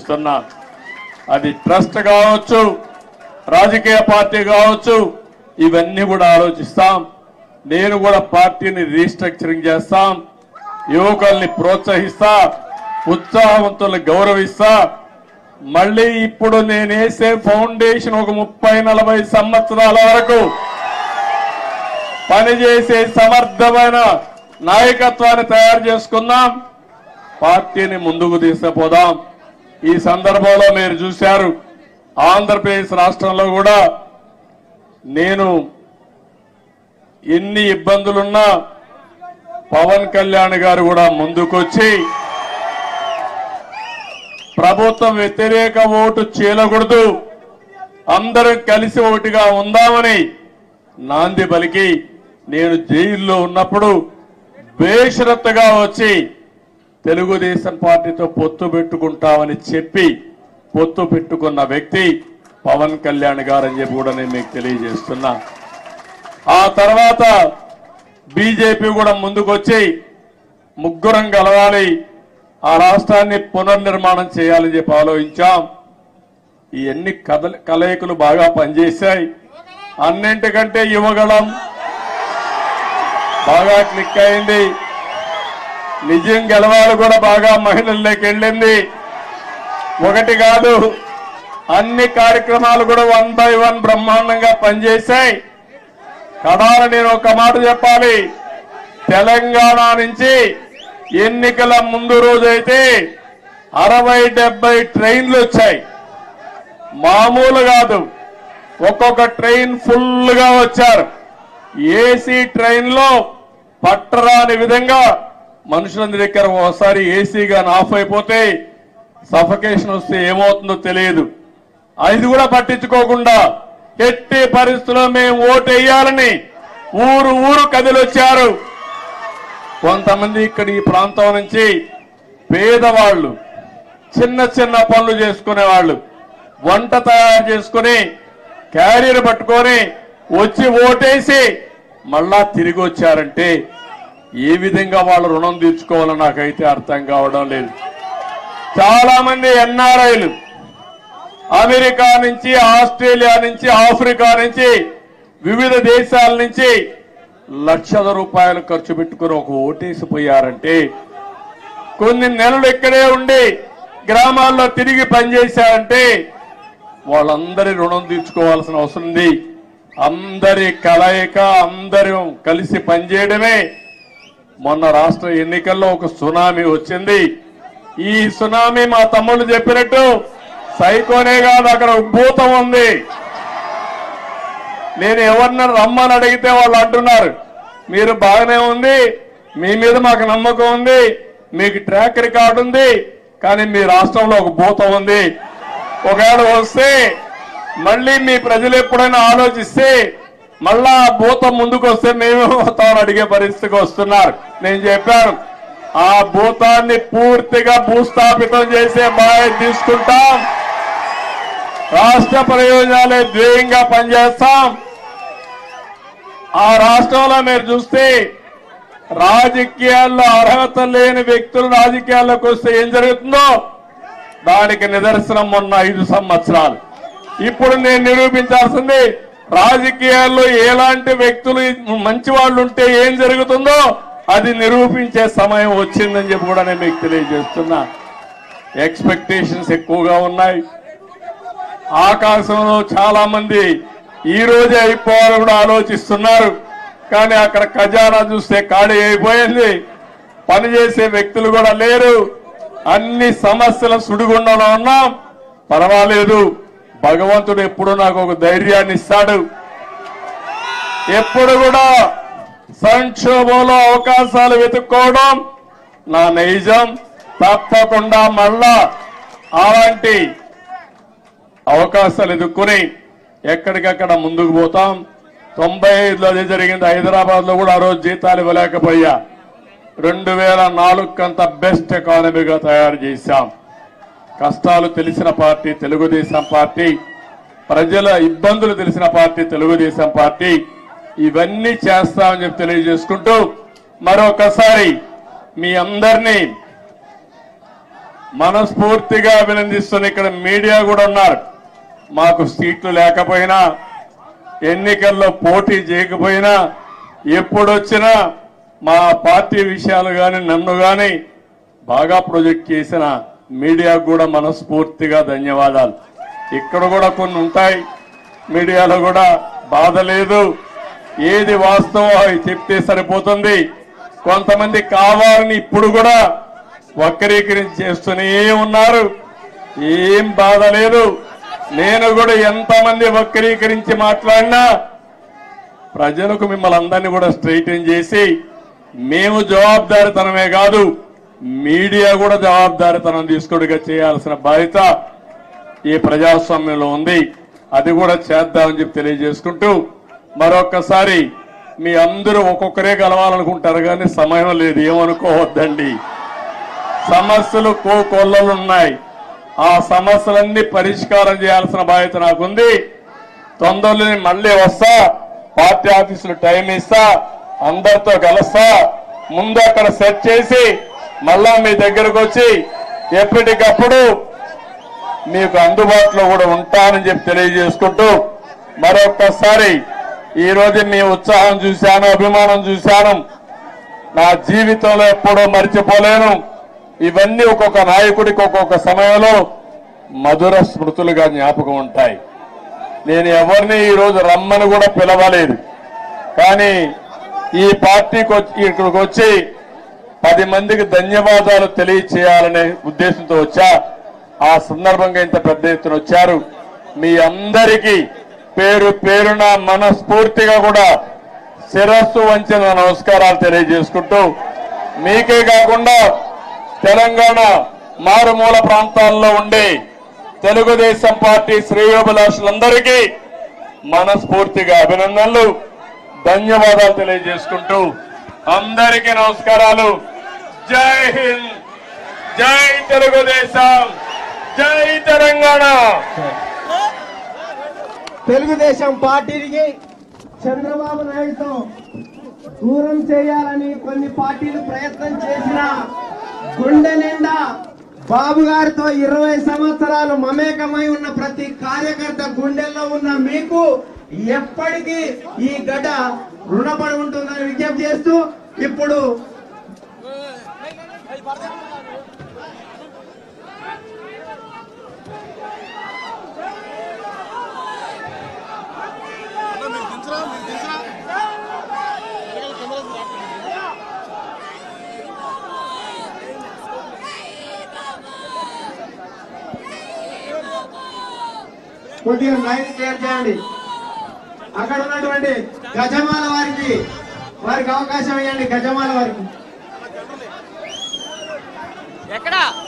తెలియజేస్తున్నా అది ట్రస్ట్ కావచ్చు రాజకీయ పార్టీ కావచ్చు ఇవన్నీ కూడా ఆలోచిస్తాం నేను కూడా పార్టీని రీస్ట్రక్చరింగ్ చేస్తాం యువకుల్ని ప్రోత్సహిస్తా ఉత్సాహవంతుల్ని గౌరవిస్తా మళ్ళీ ఇప్పుడు నేను వేసే ఫౌండేషన్ ఒక ముప్పై నలభై సంవత్సరాల వరకు పనిచేసే సమర్థమైన నాయకత్వాన్ని తయారు చేసుకుందాం పార్టీని ముందుకు తీసుకుపోదాం ఈ సందర్భంలో మీరు చూశారు ఆంధ్రప్రదేశ్ రాష్ట్రంలో కూడా నేను ఎన్ని ఇబ్బందులున్నా పవన్ కళ్యాణ్ గారు కూడా ముందుకొచ్చి ప్రభుత్వం వ్యతిరేక ఓటు చీలకూడదు అందరం కలిసి ఒకటిగా ఉందామని నాంది పలికి నేను జైల్లో ఉన్నప్పుడు బేషరత్తుగా వచ్చి తెలుగుదేశం పార్టీతో పొత్తు పెట్టుకుంటామని చెప్పి పొత్తు పెట్టుకున్న వ్యక్తి పవన్ కళ్యాణ్ గారని చెప్పి కూడా నేను మీకు తెలియజేస్తున్నా ఆ తర్వాత బీజేపీ కూడా ముందుకొచ్చి ముగ్గురం కలవాలి ఆ రాష్ట్రాన్ని పునర్నిర్మాణం చేయాలని చెప్పి ఆలోచించాం ఈ ఎన్ని కథ కలయికలు బాగా పనిచేశాయి అన్నింటికంటే యువగళం బాగా క్లిక్ అయింది నిజం గెలవాలి కూడా బాగా మహిళల్లోకి వెళ్ళింది ఒకటి కాదు అన్ని కార్యక్రమాలు కూడా వన్ బై వన్ బ్రహ్మాండంగా పనిచేశాయి కడాల నేను ఒక మాట చెప్పాలి తెలంగాణ నుంచి ఎన్నికల ముందు రోజైతే అరవై డెబ్బై ట్రైన్లు వచ్చాయి మామూలు కాదు ఒక్కొక్క ట్రైన్ ఫుల్ గా వచ్చారు ఏసీ ట్రైన్ లో పట్టరాని విధంగా మనుషులందరి దగ్గర ఒకసారి ఏసీ గాని ఆఫ్ అయిపోతే సఫకేషన్ వస్తే ఏమవుతుందో తెలియదు అది కూడా పట్టించుకోకుండా ఎట్టి పరిస్థితుల్లో మేము ఓటు వేయాలని ఊరు ఊరు కదిలొచ్చారు కొంతమంది ఇక్కడ ఈ ప్రాంతం నుంచి పేదవాళ్ళు చిన్న చిన్న పనులు చేసుకునే వాళ్ళు వంట తయారు చేసుకుని క్యారియర్ పట్టుకొని వచ్చి ఓటేసి మళ్ళా తిరిగి వచ్చారంటే ఏ విధంగా వాళ్ళు రుణం తీర్చుకోవాలో నాకైతే అర్థం కావడం లేదు చాలా మంది ఎన్ఆర్ఐలు అమెరికా నుంచి ఆస్ట్రేలియా నుంచి ఆఫ్రికా నుంచి వివిధ దేశాల నుంచి లక్షల రూపాయలు ఖర్చు పెట్టుకుని ఒక ఓటేసిపోయారంటే కొన్ని నెలలు ఇక్కడే ఉండి గ్రామాల్లో తిరిగి పనిచేశారంటే వాళ్ళందరి రుణం తీర్చుకోవాల్సిన అవసరం ఉంది అందరి కలయిక అందరం కలిసి పనిచేయడమే మొన్న రాష్ట్ర ఎన్నికల్లో ఒక సునామీ వచ్చింది ఈ సునామీ మా తమ్ముళ్ళు చెప్పినట్టు సైకోనే కాదు అక్కడ భూతం ఉంది నేను ఎవరిని రమ్మని అడిగితే వాళ్ళు అంటున్నారు మీరు బాగానే ఉంది మీ మీద మాకు నమ్మకం ఉంది మీకు ట్రాక్ రికార్డు ఉంది కానీ మీ రాష్ట్రంలో ఒక భూతం ఉంది ఒకవేళ వస్తే మళ్ళీ మీ ప్రజలు ఎప్పుడైనా ఆలోచిస్తే మళ్ళా ఆ భూతం ముందుకు వస్తే మేమేమవుతామని అడిగే పరిస్థితికి వస్తున్నారు నేను చెప్పాను ఆ భూతాన్ని పూర్తిగా భూస్థాపితం చేసే బాధ్యత తీసుకుంటాం రాష్ట్ర ప్రయోజనాలే ధ్యేయంగా పనిచేస్తాం ఆ రాష్ట్రంలో మీరు చూస్తే రాజకీయాల్లో అర్హత లేని వ్యక్తులు రాజకీయాల్లోకి వస్తే ఏం జరుగుతుందో దానికి నిదర్శనం మొన్న ఐదు సంవత్సరాలు ఇప్పుడు నేను నిరూపించాల్సింది రాజకీయాల్లో ఎలాంటి వ్యక్తులు మంచి వాళ్ళు ఉంటే ఏం జరుగుతుందో అది నిరూపించే సమయం వచ్చిందని చెప్పి కూడా నేను మీకు తెలియజేస్తున్నా ఎక్స్పెక్టేషన్స్ ఎక్కువగా ఉన్నాయి ఆకాశంలో చాలా మంది ఈ రోజే అయిపోవాలని కూడా ఆలోచిస్తున్నారు కానీ అక్కడ ఖజానా చూస్తే ఖాళీ అయిపోయింది పనిచేసే వ్యక్తులు కూడా లేరు అన్ని సమస్యల సుడిగుండంలో ఉన్నాం పర్వాలేదు భగవంతుడు ఎప్పుడు నాకు ఒక ధైర్యాన్ని ఇస్తాడు ఎప్పుడు కూడా సంక్షోభంలో అవకాశాలు వెతుక్కోవడం నా నైజం తప్పకుండా మళ్ళా అలాంటి అవకాశాలు ఎదుర్కొని ఎక్కడికక్కడ ముందుకు పోతాం తొంభై ఐదులో అదే జరిగింది హైదరాబాద్ లో కూడా ఆ రోజు జీతాలు ఇవ్వలేకపోయా రెండు వేల నాలుగు కంత బెస్ట్ ఎకానమీగా తయారు చేశాం కష్టాలు తెలిసిన పార్టీ తెలుగుదేశం పార్టీ ప్రజల ఇబ్బందులు తెలిసిన పార్టీ తెలుగుదేశం పార్టీ ఇవన్నీ చేస్తామని చెప్పి తెలియజేసుకుంటూ మరొకసారి మీ అందరినీ మనస్ఫూర్తిగా అభినందిస్తున్న ఇక్కడ మీడియా కూడా ఉన్నారు మాకు సీట్లు లేకపోయినా ఎన్నికల్లో పోటీ చేయకపోయినా ఎప్పుడొచ్చినా మా పార్టీ విషయాలు కానీ నన్ను కానీ బాగా ప్రొజెక్ట్ చేసిన మీడియాకు కూడా మనస్ఫూర్తిగా ధన్యవాదాలు ఇక్కడ కూడా కొన్ని ఉంటాయి మీడియాలో కూడా బాధ లేదు ఏది వాస్తవం అవి చెప్తే సరిపోతుంది కొంతమంది కావాలని ఇప్పుడు కూడా వక్రీకరించి చేస్తూనే ఉన్నారు ఏం బాధ లేదు నేను కూడా ఎంతమంది వక్రీకరించి మాట్లాడినా ప్రజలకు మిమ్మల్ని అందరినీ కూడా స్ట్రైటన్ చేసి మేము జవాబుదారితనమే కాదు మీడియా కూడా జవాబుదారితనం తీసుకుడిగా చేయాల్సిన బాధ్యత ఈ ప్రజాస్వామ్యంలో ఉంది అది కూడా చేద్దామని చెప్పి తెలియజేసుకుంటూ మరొక్కసారి మీ అందరూ ఒక్కొక్కరే కలవాలనుకుంటారు కానీ సమయం లేదు ఏమనుకోవద్దండి సమస్యలు కోకొల్లలు ఉన్నాయి ఆ సమస్యలన్నీ పరిష్కారం చేయాల్సిన బాధ్యత నాకుంది తొందరలో నేను మళ్ళీ వస్తా పార్టీ ఆఫీసులో టైం ఇస్తా అందరితో కలుస్తా ముందు అక్కడ సెట్ చేసి మళ్ళా మీ దగ్గరకు వచ్చి ఎప్పటికప్పుడు మీకు అందుబాటులో కూడా ఉంటానని చెప్పి తెలియజేసుకుంటూ మరొక్కసారి ఈ రోజు మీ ఉత్సాహం చూశాను అభిమానం చూశాను నా జీవితంలో ఎప్పుడూ మర్చిపోలేను ఇవన్నీ ఒక్కొక్క నాయకుడికి ఒక్కొక్క సమయంలో మధుర స్మృతులుగా జ్ఞాపకం ఉంటాయి నేను ఎవరిని ఈ రోజు రమ్మని కూడా పిలవలేదు కానీ ఈ పార్టీకి వచ్చి ఇక్కడికి వచ్చి పది మందికి ధన్యవాదాలు తెలియచేయాలనే ఉద్దేశంతో వచ్చా ఆ సందర్భంగా ఇంత పెద్ద ఎత్తున వచ్చారు మీ అందరికీ పేరు పేరున మనస్ఫూర్తిగా కూడా శిరస్సు వంచిన నమస్కారాలు తెలియజేసుకుంటూ మీకే కాకుండా తెలంగాణ మారుమూల ప్రాంతాల్లో ఉండే తెలుగుదేశం పార్టీ శ్రేయోభిలాషులందరికీ మనస్ఫూర్తిగా అభినందనలు ధన్యవాదాలు తెలియజేసుకుంటూ అందరికీ నమస్కారాలు జై హింద్ జై తెలుగుదేశం జై తెలంగాణ తెలుగుదేశం పార్టీకి చంద్రబాబు నాయుడుతో దూరం చేయాలని కొన్ని పార్టీలు ప్రయత్నం చేసిన గుండె నిండా బాబు గారితో ఇరవై సంవత్సరాలు మమేకమై ఉన్న ప్రతి కార్యకర్త గుండెల్లో ఉన్న మీకు ఎప్పటికీ ఈ గడ్డ రుణపడి ఉంటుందని విజ్ఞప్తి చేస్తూ ఇప్పుడు మీరు దించరా మీరు దించరా కొద్దిగా లైన్ క్లియర్ చేయండి అక్కడ ఉన్నటువంటి గజమాల వారికి వారికి అవకాశం ఇవ్వండి గజమాల వారికి ఎక్కడా